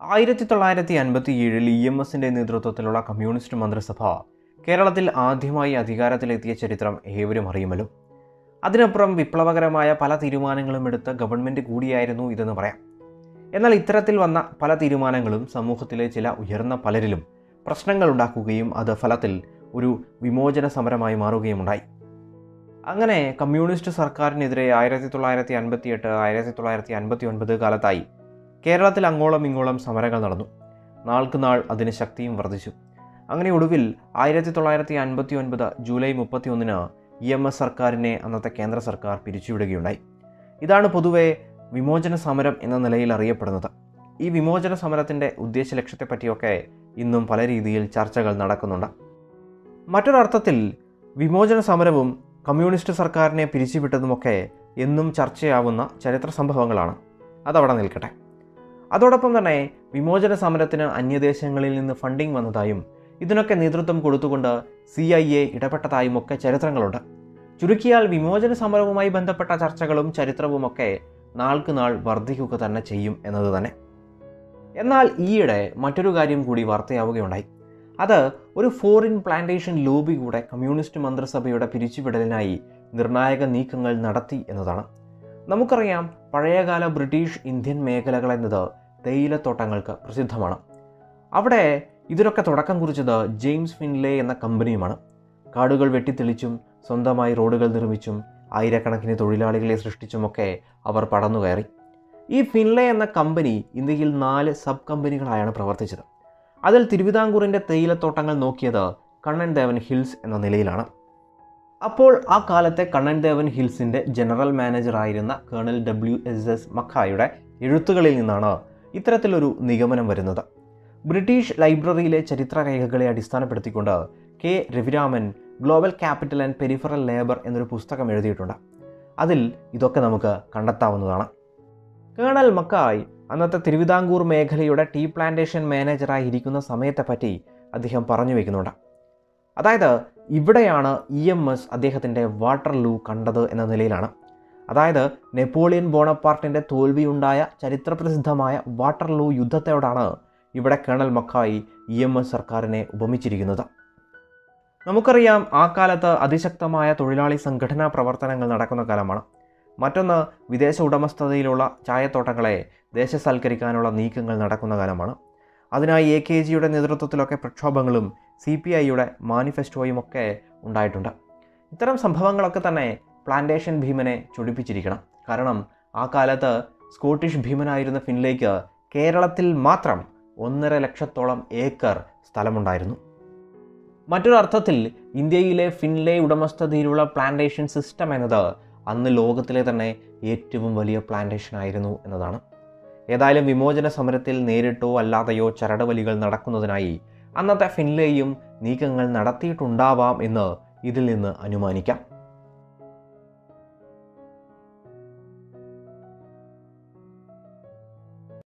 ആയിരത്തി തൊള്ളായിരത്തി അൻപത്തി ഏഴിൽ ഇ എം എസിൻ്റെ നേതൃത്വത്തിലുള്ള കമ്മ്യൂണിസ്റ്റ് മന്ത്രിസഭ കേരളത്തിൽ ആദ്യമായി അധികാരത്തിലെത്തിയ ചരിത്രം ഏവരും അറിയുമല്ലോ അതിനപ്പുറം വിപ്ലവകരമായ പല തീരുമാനങ്ങളും എടുത്ത ഗവൺമെൻറ് കൂടിയായിരുന്നു ഇതെന്ന് പറയാം എന്നാൽ ഇത്തരത്തിൽ വന്ന പല തീരുമാനങ്ങളും സമൂഹത്തിലെ ചില ഉയർന്ന പലരിലും പ്രശ്നങ്ങൾ ഉണ്ടാക്കുകയും അത് ഫലത്തിൽ ഒരു വിമോചന സമരമായി മാറുകയുമുണ്ടായി അങ്ങനെ കമ്മ്യൂണിസ്റ്റ് സർക്കാരിനെതിരെ ആയിരത്തി തൊള്ളായിരത്തി അൻപത്തി എട്ട് ആയിരത്തി തൊള്ളായിരത്തി അൻപത്തി ഒൻപത് കാലത്തായി കേരളത്തിൽ അങ്ങോളം ഇങ്ങോളം സമരങ്ങൾ നടന്നു നാൾക്ക് നാൾ അതിന് ശക്തിയും വർദ്ധിച്ചു അങ്ങനെ ഒടുവിൽ ആയിരത്തി തൊള്ളായിരത്തി അൻപത്തി ഒൻപത് ജൂലൈ മുപ്പത്തി ഒന്നിന് ഇ എം എസ് സർക്കാരിനെ അന്നത്തെ കേന്ദ്ര സർക്കാർ പിരിച്ചുവിടുകയുണ്ടായി ഇതാണ് പൊതുവെ വിമോചന സമരം എന്ന നിലയിൽ അറിയപ്പെടുന്നത് ഈ വിമോചന സമരത്തിൻ്റെ ഉദ്ദേശ ലക്ഷ്യത്തെപ്പറ്റിയൊക്കെ ഇന്നും പല രീതിയിൽ ചർച്ചകൾ നടക്കുന്നുണ്ട് മറ്റൊരർത്ഥത്തിൽ വിമോചന സമരവും കമ്മ്യൂണിസ്റ്റ് സർക്കാരിനെ പിരിച്ചുവിട്ടതുമൊക്കെ എന്നും ചർച്ചയാവുന്ന ചരിത്ര സംഭവങ്ങളാണ് അതവിടെ നിൽക്കട്ടെ അതോടൊപ്പം തന്നെ വിമോചന സമരത്തിന് അന്യദേശങ്ങളിൽ നിന്ന് ഫണ്ടിങ് വന്നതായും ഇതിനൊക്കെ നേതൃത്വം കൊടുത്തുകൊണ്ട് സി ഐ എ ഇടപെട്ടതായും ഒക്കെ ചരിത്രങ്ങളുണ്ട് ചുരുക്കിയാൽ വിമോചന സമരവുമായി ബന്ധപ്പെട്ട ചർച്ചകളും ചരിത്രവുമൊക്കെ നാൾക്ക് നാൾ വർദ്ധിക്കുക തന്നെ ചെയ്യും എന്നത് തന്നെ എന്നാൽ ഈയിടെ മറ്റൊരു കാര്യം കൂടി വാർത്തയാവുകയുണ്ടായി അത് ഒരു ഫോറിൻ പ്ലാന്റേഷൻ ലോബി കൂടെ കമ്മ്യൂണിസ്റ്റ് മന്ത്രിസഭയുടെ പിരിച്ചുവിടലിനായി നിർണായക നീക്കങ്ങൾ നടത്തി എന്നതാണ് നമുക്കറിയാം പഴയകാല ബ്രിട്ടീഷ് ഇന്ത്യൻ മേഖലകൾ എന്നത് തേയിലത്തോട്ടങ്ങൾക്ക് പ്രസിദ്ധമാണ് അവിടെ ഇതിനൊക്കെ തുടക്കം കുറിച്ചത് ജെയിംസ് ഫിൻലെ എന്ന കമ്പനിയുമാണ് കാടുകൾ വെട്ടിത്തെളിച്ചും സ്വന്തമായി റോഡുകൾ നിർമ്മിച്ചും ആയിരക്കണക്കിന് തൊഴിലാളികളെ സൃഷ്ടിച്ചുമൊക്കെ അവർ പടന്നു കയറി ഈ ഫിൻലെ എന്ന കമ്പനി ഇന്ത്യയിൽ നാല് സബ് കമ്പനികളായാണ് പ്രവർത്തിച്ചത് അതിൽ തിരുവിതാംകൂറിൻ്റെ തേയിലത്തോട്ടങ്ങൾ നോക്കിയത് കണ്ണൻ ദേവൻ ഹിൽസ് എന്ന നിലയിലാണ് അപ്പോൾ ആ കാലത്തെ കണ്ണൻ ദേവൻ ഹിൽസിൻ്റെ ജനറൽ മാനേജറായിരുന്ന കേണൽ ഡബ്ല്യു എസ് എസ് മക്കായുടെ എഴുത്തുകളിൽ നിന്നാണ് ഇത്തരത്തിലൊരു നിഗമനം വരുന്നത് ബ്രിട്ടീഷ് ലൈബ്രറിയിലെ ചരിത്രരേഖകളെ അടിസ്ഥാനപ്പെടുത്തിക്കൊണ്ട് K Raviraman global capital and peripheral labour എന്നൊരു പുസ്തകം എഴുതിയിട്ടുണ്ട് അതിൽ ഇതൊക്കെ നമുക്ക് കണ്ടെത്താവുന്നതാണ് കേണൽ മക്കായ് അന്നത്തെ തിരുവിതാംകൂർ മേഖലയുടെ ടീ പ്ലാന്റേഷൻ മാനേജറായി ഇരിക്കുന്ന സമയത്തെപ്പറ്റി അദ്ദേഹം പറഞ്ഞു വയ്ക്കുന്നുണ്ട് അതായത് ഇവിടെയാണ് ഇ എം എസ് അദ്ദേഹത്തിൻ്റെ വാട്ടർ ലൂ കണ്ടത് എന്ന നിലയിലാണ് അതായത് നെപ്പോളിയൻ ബോണപ്പാർട്ടിൻ്റെ തോൽവിയുണ്ടായ ചരിത്രപ്രസിദ്ധമായ വാട്ടർ ലൂ യുദ്ധത്തോടാണ് ഇവിടെ കേണൽ മക്കായി ഇ എം എസ് സർക്കാരിനെ ഉപമിച്ചിരിക്കുന്നത് നമുക്കറിയാം ആ കാലത്ത് അതിശക്തമായ തൊഴിലാളി സംഘടനാ പ്രവർത്തനങ്ങൾ നടക്കുന്ന കാലമാണ് മറ്റൊന്ന് വിദേശ ഉടമസ്ഥതയിലുള്ള ചായത്തോട്ടങ്ങളെ ദേശസൽക്കരിക്കാനുള്ള നീക്കങ്ങൾ നടക്കുന്ന കാലമാണ് അതിനായി എ കെ ജിയുടെ നേതൃത്വത്തിലൊക്കെ പ്രക്ഷോഭങ്ങളും സി പി ഐയുടെ മാനിഫെസ്റ്റോയും ഒക്കെ ഉണ്ടായിട്ടുണ്ട് ഇത്തരം സംഭവങ്ങളൊക്കെ തന്നെ പ്ലാന്റേഷൻ ഭീമനെ ചൊടിപ്പിച്ചിരിക്കണം കാരണം ആ കാലത്ത് സ്കോട്ടിഷ് ഭീമനായിരുന്ന ഫിൻലേക്ക് കേരളത്തിൽ മാത്രം ഒന്നര ലക്ഷത്തോളം ഏക്കർ സ്ഥലമുണ്ടായിരുന്നു മറ്റൊരർത്ഥത്തിൽ ഇന്ത്യയിലെ ഫിൻലേ ഉടമസ്ഥതയിലുള്ള പ്ലാന്റേഷൻ സിസ്റ്റം എന്നത് അന്ന് ലോകത്തിലെ തന്നെ ഏറ്റവും വലിയ പ്ലാന്റേഷൻ ആയിരുന്നു എന്നതാണ് ഏതായാലും വിമോചന സമരത്തിൽ നേരിട്ടോ അല്ലാതെയോ ചരടുവലികൾ നടക്കുന്നതിനായി അന്നത്തെ ഫിൻലേയും നീക്കങ്ങൾ നടത്തിയിട്ടുണ്ടാവാം എന്ന് ഇതിൽ നിന്ന് അനുമാനിക്കാം